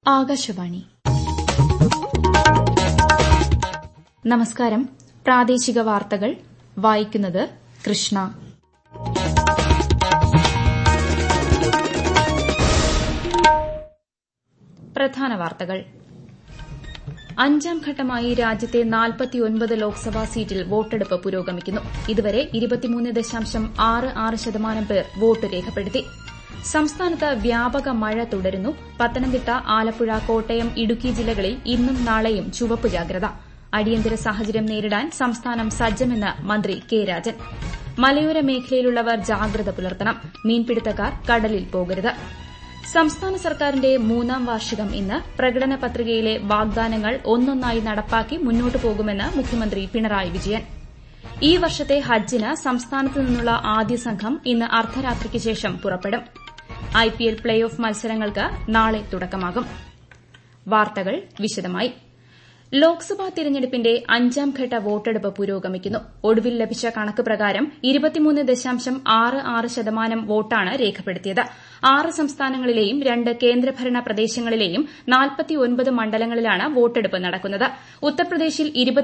ആകാശവാണി നമസ്കാരം പ്രാദേശിക വാർത്തകൾ വായിക്കുന്നത് കൃഷ്ണ പ്രധാന വാർത്തകൾ അഞ്ചാം ഘട്ടമായി രാജ്യത്തെ നാൽപ്പത്തിയൊൻപത് ലോക്സഭാ സീറ്റിൽ വോട്ടെടുപ്പ് പുരോഗമിക്കുന്നു ഇതുവരെ ശതമാനം പേർ വോട്ട് രേഖപ്പെടുത്തി സംസ്ഥാനത്ത് വ്യാപക മഴ തുടരുന്നു പത്തനംതിട്ട ആലപ്പുഴ കോട്ടയം ഇടുക്കി ജില്ലകളിൽ ഇന്നും നാളെയും ചുവപ്പ് ജാഗ്രത അടിയന്തര സാഹചര്യം നേരിടാൻ സംസ്ഥാനം സജ്ജമെന്ന് മന്ത്രി കെ രാജൻ മലയോര മേഖലയിലുള്ളവർ ജാഗ്രത പുലർത്തണം മീൻപിടുത്തക്കാർ കടലിൽ പോകരുത് സംസ്ഥാന സർക്കാരിന്റെ മൂന്നാം വാർഷികം ഇന്ന് പ്രകടന പത്രികയിലെ വാഗ്ദാനങ്ങൾ ഒന്നൊന്നായി നടപ്പാക്കി മുന്നോട്ടു പോകുമെന്ന് മുഖ്യമന്ത്രി പിണറായി വിജയൻ ഈ വർഷത്തെ ഹജ്ജിന് സംസ്ഥാനത്ത് നിന്നുള്ള ആദ്യ സംഘം ഇന്ന് അർദ്ധരാത്രിക്ക് ശേഷം പുറപ്പെടും ഐപിഎൽ പ്ലേ ഓഫ് മത്സരങ്ങൾക്ക് നാളെ തുടക്കമാകും വാർത്തകൾ വിശദമായി ലോക്സഭാ തിരഞ്ഞെടുപ്പിന്റെ അഞ്ചാം ഘട്ട വോട്ടെടുപ്പ് പുരോഗമിക്കുന്നു ഒടുവിൽ ലഭിച്ച കണക്ക് പ്രകാരം ശതമാനം വോട്ടാണ് രേഖപ്പെടുത്തിയത് ആറ് സംസ്ഥാനങ്ങളിലെയും രണ്ട് കേന്ദ്രഭരണ പ്രദേശങ്ങളിലെയും മണ്ഡലങ്ങളിലാണ് വോട്ടെടുപ്പ് നടക്കുന്നത് ഉത്തർപ്രദേശിൽ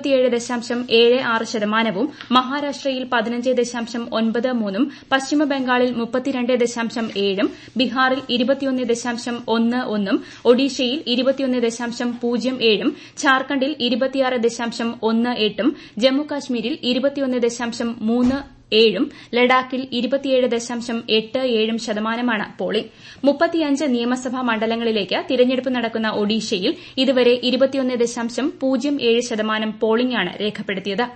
ശതമാനവും മഹാരാഷ്ട്രയിൽ ഉം പശ്ചിമബംഗാളിൽ ഉം ബീഹാറിൽ ഉം ഒഡീഷയിൽ ഉം ഝാർഖണ്ഡിൽ ഉം ജമ്മുകാശ്മീരിൽ ഏഴും ലഡാക്കിൽ ശതമാനമാണ് പോളിംഗ് മുപ്പത്തിയഞ്ച് നിയമസഭാ മണ്ഡലങ്ങളിലേക്ക് തിരഞ്ഞെടുപ്പ് നടക്കുന്ന ഒഡീഷയിൽ ഇതുവരെ ശതമാനം പോളിംഗാണ് രേഖപ്പെടുത്തിയത്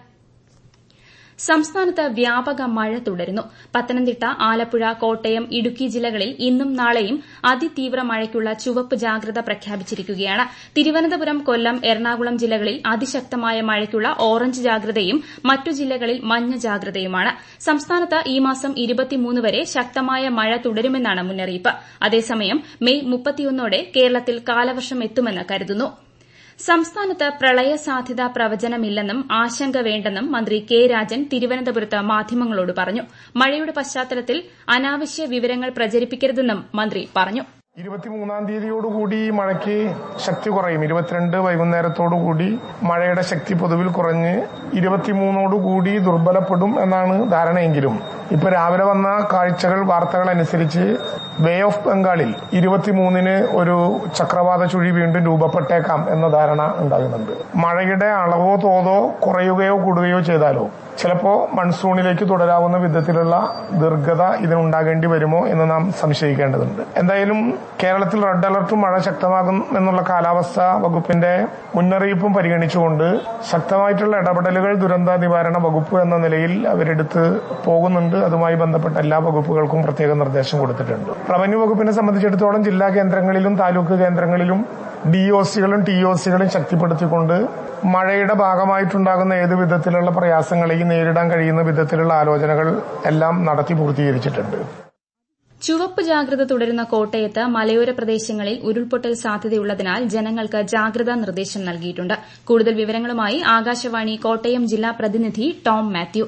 സംസ്ഥാനത്ത് വ്യാപക മഴ തുടരുന്നു പത്തനംതിട്ട ആലപ്പുഴ കോട്ടയം ഇടുക്കി ജില്ലകളിൽ ഇന്നും നാളെയും അതിതീവ്ര മഴയ്ക്കുള്ള ചുവപ്പ് ജാഗ്രത പ്രഖ്യാപിച്ചിരിക്കുകയാണ് തിരുവനന്തപുരം കൊല്ലം എറണാകുളം ജില്ലകളിൽ അതിശക്തമായ മഴയ്ക്കുള്ള ഓറഞ്ച് ജാഗ്രതയും മറ്റു ജില്ലകളിൽ മഞ്ഞ ജാഗ്രതയുമാണ് സംസ്ഥാനത്ത് ഈ മാസം വരെ ശക്തമായ മഴ തുടരുമെന്നാണ് മുന്നറിയിപ്പ് അതേസമയം മെയ് ഓടെ കേരളത്തിൽ കാലവർഷം എത്തുമെന്ന് കരുതുന്നു സംസ്ഥാനത്ത് പ്രളയ സാധ്യതാ പ്രവചനമില്ലെന്നും ആശങ്ക വേണ്ടെന്നും മന്ത്രി കെ രാജൻ തിരുവനന്തപുരത്ത് മാധ്യമങ്ങളോട് പറഞ്ഞു മഴയുടെ പശ്ചാത്തലത്തിൽ അനാവശ്യ വിവരങ്ങൾ പ്രചരിപ്പിക്കരുതെന്നും മന്ത്രി പറഞ്ഞു ഇരുപത്തിമൂന്നാം തീയതിയോടുകൂടി മഴയ്ക്ക് ശക്തി കുറയും ഇരുപത്തിരണ്ട് വൈകുന്നേരത്തോടുകൂടി മഴയുടെ ശക്തി പൊതുവിൽ കുറഞ്ഞ് ഇരുപത്തിമൂന്നോടുകൂടി ദുർബലപ്പെടും എന്നാണ് ധാരണയെങ്കിലും ഇപ്പൊ രാവിലെ വന്ന കാഴ്ചകൾ വാർത്തകൾ അനുസരിച്ച് ബേ ഓഫ് ബംഗാളിൽ ഇരുപത്തിമൂന്നിന് ഒരു ചക്രവാത ചുഴി വീണ്ടും രൂപപ്പെട്ടേക്കാം എന്ന ധാരണ ഉണ്ടാകുന്നുണ്ട് മഴയുടെ അളവോ തോതോ കുറയുകയോ കൂടുകയോ ചെയ്താലോ ചിലപ്പോ മൺസൂണിലേക്ക് തുടരാവുന്ന വിധത്തിലുള്ള ദീർഘത ഇതിനുണ്ടാകേണ്ടി വരുമോ എന്ന് നാം സംശയിക്കേണ്ടതുണ്ട് എന്തായാലും കേരളത്തിൽ റെഡ് അലർട്ട് മഴ ശക്തമാകും എന്നുള്ള കാലാവസ്ഥാ വകുപ്പിന്റെ മുന്നറിയിപ്പും പരിഗണിച്ചുകൊണ്ട് ശക്തമായിട്ടുള്ള ഇടപെടലുകൾ ദുരന്ത നിവാരണ വകുപ്പ് എന്ന നിലയിൽ അവരെടുത്ത് പോകുന്നുണ്ട് അതുമായി ബന്ധപ്പെട്ട എല്ലാ വകുപ്പുകൾക്കും പ്രത്യേക നിർദ്ദേശം കൊടുത്തിട്ടുണ്ട് റവന്യൂ വകുപ്പിനെ സംബന്ധിച്ചിടത്തോളം ജില്ലാ കേന്ദ്രങ്ങളിലും താലൂക്ക് കേന്ദ്രങ്ങളിലും ഡി ഒ സികളും ടി ഒ സികളും ശക്തിപ്പെടുത്തിക്കൊണ്ട് മഴയുടെ ഭാഗമായിട്ടുണ്ടാകുന്ന ഏത് വിധത്തിലുള്ള പ്രയാസങ്ങളെയും നേരിടാൻ കഴിയുന്ന വിധത്തിലുള്ള ആലോചനകൾ എല്ലാം നടത്തി പൂർത്തീകരിച്ചിട്ടുണ്ട് ചുവപ്പ് ജാഗ്രത തുടരുന്ന കോട്ടയത്ത് മലയോര പ്രദേശങ്ങളിൽ ഉരുൾപൊട്ടൽ സാധ്യതയുള്ളതിനാൽ ജനങ്ങൾക്ക് ജാഗ്രതാ നിർദ്ദേശം നൽകിയിട്ടുണ്ട് കൂടുതൽ വിവരങ്ങളുമായി ആകാശവാണി കോട്ടയം ജില്ലാ പ്രതിനിധി ടോം മാത്യു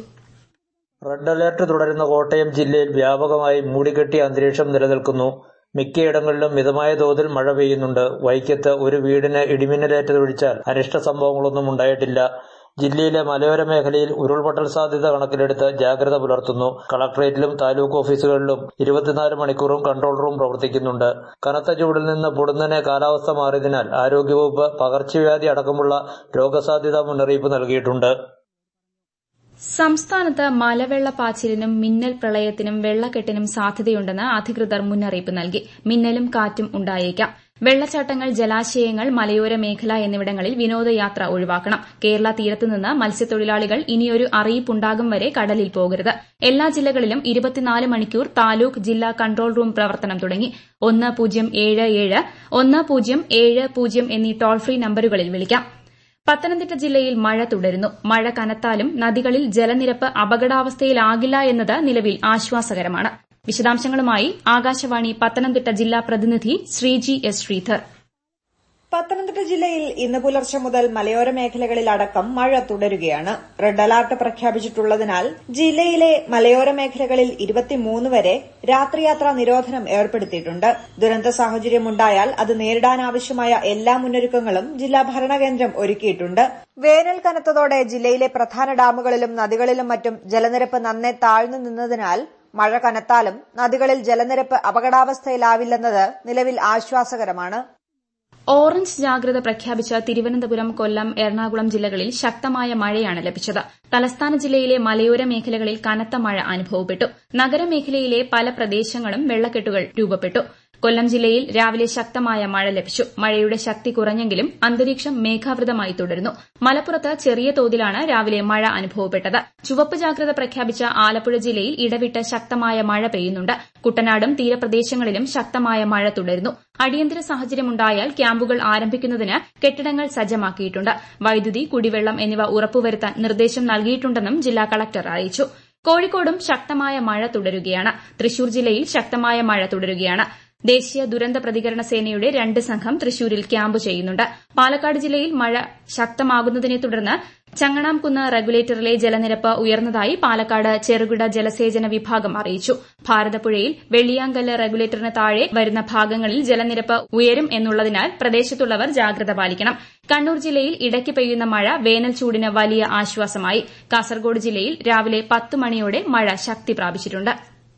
റെഡ് അലർട്ട് തുടരുന്ന കോട്ടയം ജില്ലയിൽ വ്യാപകമായി മൂടിക്കെട്ടിയ അന്തരീക്ഷം നിലനിൽക്കുന്നു മിക്കയിടങ്ങളിലും മിതമായ തോതിൽ മഴ പെയ്യുന്നുണ്ട് വൈക്കത്ത് ഒരു വീടിന് ഇടിമിന്നലേറ്റതൊഴിച്ചാൽ അനിഷ്ട സംഭവങ്ങളൊന്നും ഉണ്ടായിട്ടില്ല ജില്ലയിലെ മലയോര മേഖലയിൽ ഉരുൾപൊട്ടൽ സാധ്യത കണക്കിലെടുത്ത് ജാഗ്രത പുലർത്തുന്നു കളക്ടറേറ്റിലും താലൂക്ക് ഓഫീസുകളിലും ഇരുപത്തിനാല് മണിക്കൂറും കൺട്രോൾ റൂം പ്രവർത്തിക്കുന്നുണ്ട് കനത്ത ചൂടിൽ നിന്ന് പൊടുന്നനെ കാലാവസ്ഥ മാറിയതിനാൽ ആരോഗ്യവകുപ്പ് പകർച്ചവ്യാധി അടക്കമുള്ള രോഗസാധ്യതാ മുന്നറിയിപ്പ് നൽകിയിട്ടുണ്ട് സംസ്ഥാനത്ത് മലവെള്ളപ്പാച്ചിലിനും മിന്നൽ പ്രളയത്തിനും വെള്ളക്കെട്ടിനും സാധ്യതയുണ്ടെന്ന് അധികൃതർ മുന്നറിയിപ്പ് നൽകി മിന്നലും കാറ്റും ഉണ്ടായേക്കാം വെള്ളച്ചാട്ടങ്ങൾ ജലാശയങ്ങൾ മലയോര മേഖല എന്നിവിടങ്ങളിൽ വിനോദയാത്ര ഒഴിവാക്കണം കേരള തീരത്തുനിന്ന് മത്സ്യത്തൊഴിലാളികൾ ഇനിയൊരു അറിയിപ്പുണ്ടാകും വരെ കടലിൽ പോകരുത് എല്ലാ ജില്ലകളിലും ഇരുപത്തിനാല് മണിക്കൂർ താലൂക്ക് ജില്ലാ കൺട്രോൾ റൂം പ്രവർത്തനം തുടങ്ങി ഒന്ന് പൂജ്യം ഏഴ് ഏഴ് ഒന്ന് പൂജ്യം ഏഴ് പൂജ്യം എന്നീ ടോൾ ഫ്രീ നമ്പരുകളിൽ വിളിക്കാം പത്തനംതിട്ട ജില്ലയിൽ മഴ തുടരുന്നു മഴ കനത്താലും നദികളിൽ ജലനിരപ്പ് അപകടാവസ്ഥയിലാകില്ല എന്നത് നിലവിൽ ആശ്വാസകരമാണ് വിശദാംശങ്ങളുമായി ആകാശവാണി പത്തനംതിട്ട ജില്ലാ പ്രതിനിധി ശ്രീജി എസ് ശ്രീധർ പത്തനംതിട്ട ജില്ലയിൽ ഇന്ന് പുലർച്ചെ മുതൽ മലയോര മേഖലകളിലടക്കം മഴ തുടരുകയാണ് റെഡ് അലർട്ട് പ്രഖ്യാപിച്ചിട്ടുള്ളതിനാൽ ജില്ലയിലെ മലയോര മേഖലകളിൽ ഇരുപത്തിമൂന്ന് വരെ രാത്രിയാത്രാ നിരോധനം ഏർപ്പെടുത്തിയിട്ടുണ്ട് ദുരന്ത സാഹചര്യമുണ്ടായാൽ അത് നേരിടാനാവശ്യമായ എല്ലാ മുന്നൊരുക്കങ്ങളും ജില്ലാ ഭരണകേന്ദ്രം ഒരുക്കിയിട്ടുണ്ട് വേനൽ കനത്തതോടെ ജില്ലയിലെ പ്രധാന ഡാമുകളിലും നദികളിലും മറ്റും ജലനിരപ്പ് നന്നേ താഴ്ന്നു നിന്നതിനാൽ മഴ കനത്താലും നദികളിൽ ജലനിരപ്പ് അപകടാവസ്ഥയിലാവില്ലെന്നത് നിലവിൽ ആശ്വാസകരമാണ് ഓറഞ്ച് ജാഗ്രത പ്രഖ്യാപിച്ച തിരുവനന്തപുരം കൊല്ലം എറണാകുളം ജില്ലകളിൽ ശക്തമായ മഴയാണ് ലഭിച്ചത് തലസ്ഥാന ജില്ലയിലെ മലയോര മേഖലകളിൽ കനത്ത മഴ അനുഭവപ്പെട്ടു നഗരമേഖലയിലെ പല പ്രദേശങ്ങളും വെള്ളക്കെട്ടുകൾ രൂപപ്പെട്ടു കൊല്ലം ജില്ലയിൽ രാവിലെ ശക്തമായ മഴ ലഭിച്ചു മഴയുടെ ശക്തി കുറഞ്ഞെങ്കിലും അന്തരീക്ഷം മേഘാവൃതമായി തുടരുന്നു മലപ്പുറത്ത് ചെറിയ തോതിലാണ് രാവിലെ മഴ അനുഭവപ്പെട്ടത് ചുവപ്പ് ജാഗ്രത പ്രഖ്യാപിച്ച ആലപ്പുഴ ജില്ലയിൽ ഇടവിട്ട് ശക്തമായ മഴ പെയ്യുന്നുണ്ട് കുട്ടനാടും തീരപ്രദേശങ്ങളിലും ശക്തമായ മഴ തുടരുന്നു അടിയന്തര സാഹചര്യമുണ്ടായാൽ ക്യാമ്പുകൾ ആരംഭിക്കുന്നതിന് കെട്ടിടങ്ങൾ സജ്ജമാക്കിയിട്ടുണ്ട് വൈദ്യുതി കുടിവെള്ളം എന്നിവ ഉറപ്പുവരുത്താൻ നിർദ്ദേശം നൽകിയിട്ടുണ്ടെന്നും ജില്ലാ കളക്ടർ അറിയിച്ചു കോഴിക്കോടും ശക്തമായ മഴ തുടരുകയാണ് തൃശൂർ ജില്ലയിൽ ശക്തമായ മഴ തുടരുകയാണ് ദേശീയ ദുരന്ത പ്രതികരണ സേനയുടെ രണ്ട് സംഘം തൃശൂരിൽ ക്യാമ്പ് ചെയ്യുന്നുണ്ട് പാലക്കാട് ജില്ലയിൽ മഴ ശക്തമാകുന്നതിനെ തുടർന്ന് ചങ്ങണാംകുന്ന് റെഗുലേറ്ററിലെ ജലനിരപ്പ് ഉയർന്നതായി പാലക്കാട് ചെറുകിട ജലസേചന വിഭാഗം അറിയിച്ചു ഭാരതപ്പുഴയിൽ വെള്ളിയാങ്കല്ല് റെഗുലേറ്ററിന് താഴെ വരുന്ന ഭാഗങ്ങളിൽ ജലനിരപ്പ് ഉയരും എന്നുള്ളതിനാൽ പ്രദേശത്തുള്ളവർ ജാഗ്രത പാലിക്കണം കണ്ണൂർ ജില്ലയിൽ ഇടയ്ക്ക് പെയ്യുന്ന മഴ വേനൽ ചൂടിന് വലിയ ആശ്വാസമായി കാസർഗോഡ് ജില്ലയിൽ രാവിലെ പത്ത് മണിയോടെ മഴ ശക്തി പ്രാപിച്ചിട്ടുണ്ട്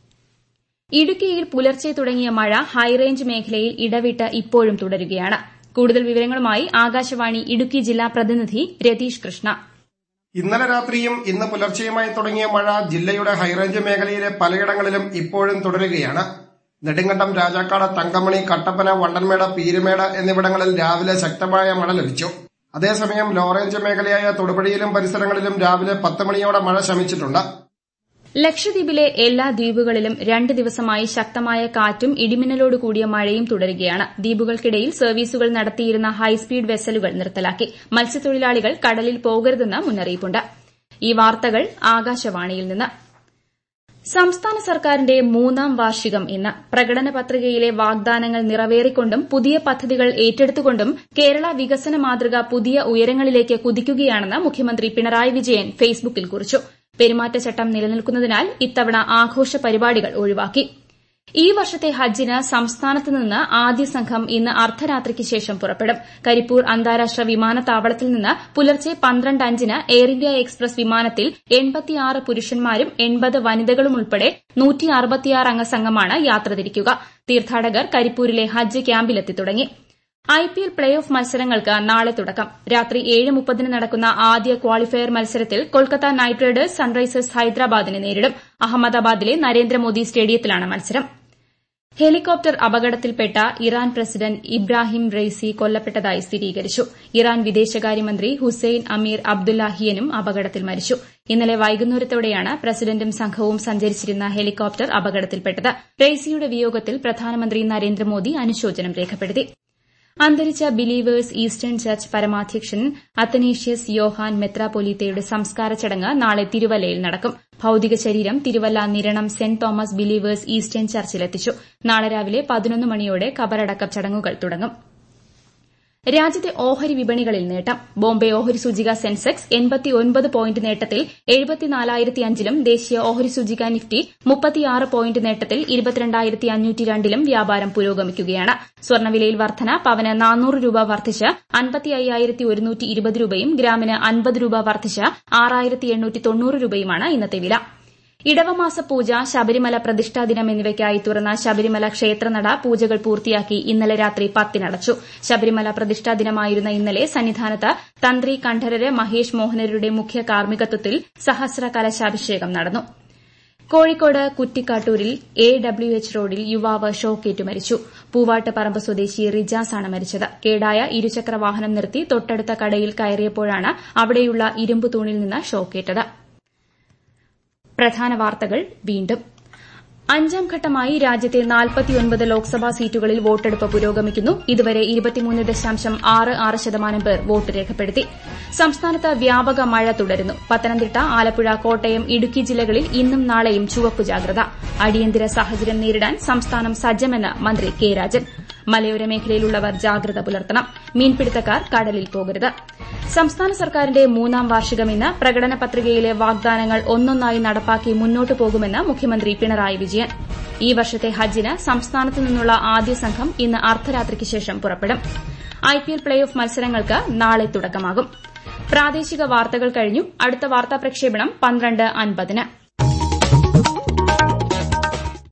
ഇടുക്കിയിൽ പുലർച്ചെ തുടങ്ങിയ മഴ ഹൈറേഞ്ച് മേഖലയിൽ ഇടവിട്ട് ഇപ്പോഴും തുടരുകയാണ് കൂടുതൽ വിവരങ്ങളുമായി ആകാശവാണി ഇടുക്കി ജില്ലാ പ്രതിനിധി രതീഷ് കൃഷ്ണ ഇന്നലെ രാത്രിയും ഇന്ന് പുലർച്ചെയുമായി തുടങ്ങിയ മഴ ജില്ലയുടെ ഹൈറേഞ്ച് മേഖലയിലെ പലയിടങ്ങളിലും ഇപ്പോഴും തുടരുകയാണ് നെടുങ്കണ്ടം രാജാക്കാട് തങ്കമണി കട്ടപ്പന വണ്ടൻമേട് പീരുമേട് എന്നിവിടങ്ങളിൽ രാവിലെ ശക്തമായ മഴ ലഭിച്ചു അതേസമയം ലോറേഞ്ച് മേഖലയായ തൊടുപുഴയിലും പരിസരങ്ങളിലും രാവിലെ പത്ത് മണിയോടെ മഴ ശമിച്ചിട്ടുണ്ട് ലക്ഷദ്വീപിലെ എല്ലാ ദ്വീപുകളിലും രണ്ട് ദിവസമായി ശക്തമായ കാറ്റും ഇടിമിന്നലോട് കൂടിയ മഴയും തുടരുകയാണ് ദ്വീപുകൾക്കിടയിൽ സർവീസുകൾ നടത്തിയിരുന്ന ഹൈസ്പീഡ് വെസലുകൾ നിർത്തലാക്കി മത്സ്യത്തൊഴിലാളികൾ കടലിൽ പോകരുതെന്ന് മുന്നറിയിപ്പുണ്ട് ഈ വാർത്തകൾ ആകാശവാണിയിൽ നിന്ന് സംസ്ഥാന സർക്കാരിന്റെ മൂന്നാം വാർഷികം ഇന്ന് പ്രകടന പത്രികയിലെ വാഗ്ദാനങ്ങൾ നിറവേറിക്കൊണ്ടും പുതിയ പദ്ധതികൾ ഏറ്റെടുത്തുകൊണ്ടും കേരള വികസന മാതൃക പുതിയ ഉയരങ്ങളിലേക്ക് കുതിക്കുകയാണെന്ന് മുഖ്യമന്ത്രി പിണറായി വിജയൻ ഫേസ്ബുക്കിൽ കുറിച്ചു പെരുമാറ്റച്ചട്ടം നിലനിൽക്കുന്നതിനാൽ ഇത്തവണ ആഘോഷ പരിപാടികൾ ഒഴിവാക്കി ഈ വർഷത്തെ ഹജ്ജിന് സംസ്ഥാനത്ത് നിന്ന് ആദ്യ സംഘം ഇന്ന് അർദ്ധരാത്രിക്ക് ശേഷം പുറപ്പെടും കരിപ്പൂർ അന്താരാഷ്ട്ര വിമാനത്താവളത്തിൽ നിന്ന് പുലർച്ചെ പന്ത്രണ്ട് അഞ്ചിന് എയർ ഇന്ത്യ എക്സ്പ്രസ് വിമാനത്തിൽ എൺപത്തിയാറ് പുരുഷന്മാരും എൺപത് വനിതകളും ഉൾപ്പെടെ അംഗ സംഘമാണ് യാത്ര തിരിക്കുക തീർത്ഥാടകർ കരിപ്പൂരിലെ ഹജ്ജ് ക്യാമ്പിലെത്തി തുടങ്ങി ഐപിഎൽ പ്ലേ ഓഫ് മത്സരങ്ങൾക്ക് നാളെ തുടക്കം രാത്രി ഏഴ് മുപ്പതിന് നടക്കുന്ന ആദ്യ ക്വാളിഫയർ മത്സരത്തിൽ കൊൽക്കത്ത നൈറ്റ് റൈഡേഴ്സ് സൺറൈസേഴ്സ് ഹൈദരാബാദിനെ നേരിടും അഹമ്മദാബാദിലെ നരേന്ദ്രമോദി സ്റ്റേഡിയത്തിലാണ് മത്സരം ഹെലികോപ്റ്റർ അപകടത്തിൽപ്പെട്ട ഇറാൻ പ്രസിഡന്റ് ഇബ്രാഹിം റെയ്സി കൊല്ലപ്പെട്ടതായി സ്ഥിരീകരിച്ചു ഇറാൻ വിദേശകാര്യമന്ത്രി ഹുസൈൻ അമീർ അബ്ദുല്ലാഹിയനും അപകടത്തിൽ മരിച്ചു ഇന്നലെ വൈകുന്നേരത്തോടെയാണ് പ്രസിഡന്റും സംഘവും സഞ്ചരിച്ചിരുന്ന ഹെലികോപ്റ്റർ അപകടത്തിൽപ്പെട്ടത് റെയ്സിയുടെ വിയോഗത്തിൽ പ്രധാനമന്ത്രി നരേന്ദ്രമോദി അനുശോചനം രേഖപ്പെടുത്തി അന്തരിച്ച ബിലീവേഴ്സ് ഈസ്റ്റേൺ ചർച്ച് പരമാധ്യക്ഷൻ അത്തനേഷ്യസ് യോഹാൻ മെത്രാപൊലീത്തയുടെ സംസ്കാര ചടങ്ങ് നാളെ തിരുവല്ലയിൽ നടക്കും ഭൌതിക ശരീരം Thiruvalla Niranam saint Thomas believers eastern ചർച്ചിലെത്തിച്ചു നാളെ രാവിലെ പതിനൊന്ന് മണിയോടെ കബറടക്ക ചടങ്ങുകൾ തുടങ്ങും രാജ്യത്തെ ഓഹരി വിപണികളിൽ നേട്ടം ബോംബെ ഓഹരി സൂചിക സെൻസെക്സ് എൺപത്തിയൊൻപത് പോയിന്റ് നേട്ടത്തിൽ എഴുപത്തിനാലായിരത്തിയഞ്ചിലും ദേശീയ ഓഹരി സൂചിക നിഫ്റ്റി മുപ്പത്തിയാറ് പോയിന്റ് നേട്ടത്തിൽ ഇരുപത്തിരണ്ടായിരത്തി അഞ്ഞൂറ്റി രണ്ടിലും വ്യാപാരം പുരോഗമിക്കുകയാണ് സ്വർണ്ണവിലയിൽ വർധന പവന് നാനൂറ് രൂപ വർദ്ധിച്ച് അൻപത്തി അയ്യായിരത്തി ഒരുന്നൂറ്റി ഇരുപത് രൂപയും ഗ്രാമിന് അൻപത് രൂപ വർദ്ധിച്ച് ആറായിരത്തി എണ്ണൂറ്റി തൊണ്ണൂറ് രൂപയുമാണ് ഇന്നത്തെ വില ഇടവമാസ പൂജ ശബരിമല പ്രതിഷ്ഠാ ദിനം എന്നിവയ്ക്കായി തുറന്ന ശബരിമല ക്ഷേത്രനട പൂജകൾ പൂർത്തിയാക്കി ഇന്നലെ രാത്രി പത്തിനടച്ചു ശബരിമല പ്രതിഷ്ഠാ ദിനമായിരുന്ന ഇന്നലെ സന്നിധാനത്ത് തന്ത്രി കണ്ഠരര് മഹേഷ് മോഹനരുടെ മുഖ്യ കാർമ്മികത്വത്തിൽ സഹസ്ര കലശാഭിഷേകം നടന്നു കോഴിക്കോട് കുറ്റിക്കാട്ടൂരിൽ എ ഡബ്ല്യു എച്ച് റോഡിൽ യുവാവ് ഷോക്കേറ്റു മരിച്ചു പൂവാട്ട് പറമ്പ് സ്വദേശി റിജാസാണ് മരിച്ചത് കേടായ ഇരുചക്ര വാഹനം നിർത്തി തൊട്ടടുത്ത കടയിൽ കയറിയപ്പോഴാണ് അവിടെയുള്ള ഇരുമ്പ് തൂണിൽ നിന്ന് ഷോക്കേറ്റത് പ്രധാന വാർത്തകൾ വീണ്ടും അഞ്ചാം ഘട്ടമായി രാജ്യത്തെ നാൽപ്പത്തിയൊൻപത് ലോക്സഭാ സീറ്റുകളിൽ വോട്ടെടുപ്പ് പുരോഗമിക്കുന്നു ഇതുവരെ ഇരുപത്തിമൂന്ന് ദശാംശം ആറ് ആറ് ശതമാനം പേർ വോട്ട് രേഖപ്പെടുത്തി സംസ്ഥാനത്ത് വ്യാപക മഴ തുടരുന്നു പത്തനംതിട്ട ആലപ്പുഴ കോട്ടയം ഇടുക്കി ജില്ലകളിൽ ഇന്നും നാളെയും ചുവപ്പ് ജാഗ്രത അടിയന്തര സാഹചര്യം നേരിടാൻ സംസ്ഥാനം സജ്ജമെന്ന് മന്ത്രി കെ രാജൻ മലയോര മേഖലയിലുള്ളവർ ജാഗ്രത പുലർത്തണം മീൻപിടുത്തക്കാർ കടലിൽ പോകരുത് സംസ്ഥാന സർക്കാരിന്റെ മൂന്നാം വാർഷികം ഇന്ന് പ്രകടന പത്രികയിലെ വാഗ്ദാനങ്ങൾ ഒന്നൊന്നായി നടപ്പാക്കി മുന്നോട്ടു പോകുമെന്ന് മുഖ്യമന്ത്രി പിണറായി വിജയൻ ഈ വർഷത്തെ ഹജ്ജിന് സംസ്ഥാനത്തു നിന്നുള്ള ആദ്യ സംഘം ഇന്ന് അർദ്ധരാത്രിക്ക് ശേഷം പുറപ്പെടും ഐപിഎൽ പ്ലേ ഓഫ് മത്സരങ്ങൾക്ക് നാളെ തുടക്കമാകും പ്രാദേശിക വാർത്തകൾ കഴിഞ്ഞു അടുത്ത വാർത്താ പ്രക്ഷേപണം പന്ത്രണ്ട് അൻപതിന്